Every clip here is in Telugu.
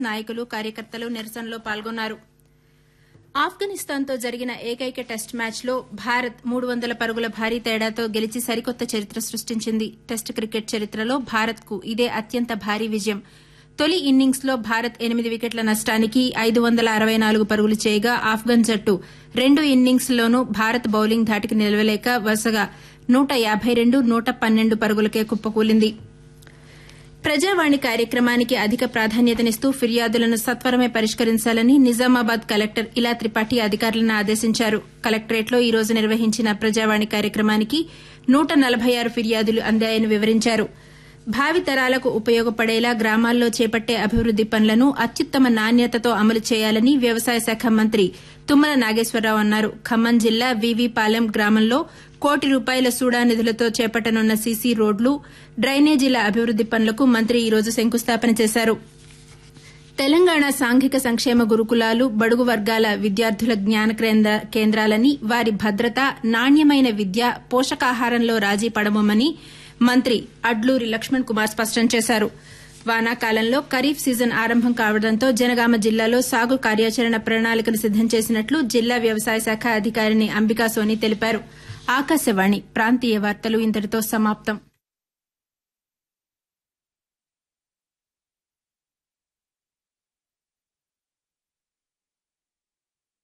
నాయకులు కార్యకర్తలు నిరసనలో పాల్గొన్నారు ఆఫ్ఘనిస్తాన్తో జరిగిన ఏకైక టెస్ట్ మ్యాచ్లో భారత్ మూడు వందల పరుగుల భారీ తేడాతో గెలిచి సరికొత్త చరిత్ర సృష్టించింది టెస్ట్ క్రికెట్ చరిత్రలో భారత్కు ఇదే అత్యంత భారీ విజయం తొలి ఇన్నింగ్స్లో భారత్ ఎనిమిది వికెట్ల నష్టానికి ఐదు వందల అరవై నాలుగు పరుగులు చేయగా ఆఫ్ఘన్ జట్టు రెండు ఇన్నింగ్స్లోనూ భారత్ బౌలింగ్ ధాటికి నిలవలేక వరుసగా నూట యాబై రెండు నూట పన్నెండు పరుగులకే కుప్పకూలింది ప్రజావాణి కార్యక్రమానికి అధిక ప్రాధాన్యతనిస్తూ ఫిర్యాదులను సత్వరమే పరిష్కరించాలని నిజామాబాద్ కలెక్టర్ ఇలా త్రిపాఠి అధికారులను ఆదేశించారు కలెక్టరేట్లో ఈ రోజు నిర్వహించిన ప్రజావాణి కార్యక్రమానికి నూట నలభై ఆరు ఫిర్యాదులు అందాయని వివరించారు భావితరాలకు ఉపయోగపడేలా గ్రామాల్లో చేపట్టే అభివృద్ది పనులను అత్యుత్తమ నాణ్యతతో అమలు చేయాలని వ్యవసాయ శాఖ మంత్రి తుమ్మల నాగేశ్వరరావు అన్నారు ఖమ్మం జిల్లా వీవీపాలెం గ్రామంలో కోటి రూపాయల సూడా నిధులతో చేపట్టనున్న సీసీ రోడ్లు డ్రైనేజీల అభివృద్ది పనులకు మంత్రి ఈ రోజు శంకుస్థాపన చేశారు తెలంగాణ సాంఘిక సంక్షేమ గురుకులాలు బడుగు వర్గాల విద్యార్థుల జ్ఞాన కేంద్రాలని వారి భద్రత నాణ్యమైన విద్య పోషకాహారంలో రాజీ పడబోమని మంత్రి అడ్లూరి లక్ష్మణ్ కుమార్ స్పష్టం చేశారు వానాకాలంలో ఖరీఫ్ సీజన్ ఆరంభం కావడంతో జనగామ జిల్లాలో సాగు కార్యాచరణ ప్రణాళికను సిద్దం చేసినట్లు జిల్లా వ్యవసాయ శాఖ అధికారిని అంబికా సోని తెలిపారు ఆకాశవాణి ప్రాంతీయ వార్తలు ఇంతటితో సమాప్తం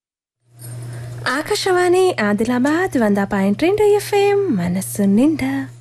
ఆకాశవాణి ఆదిలాబాద్ వంద పాయింట్ రెండు ఎఫ్ఎం మనస్సు నిండా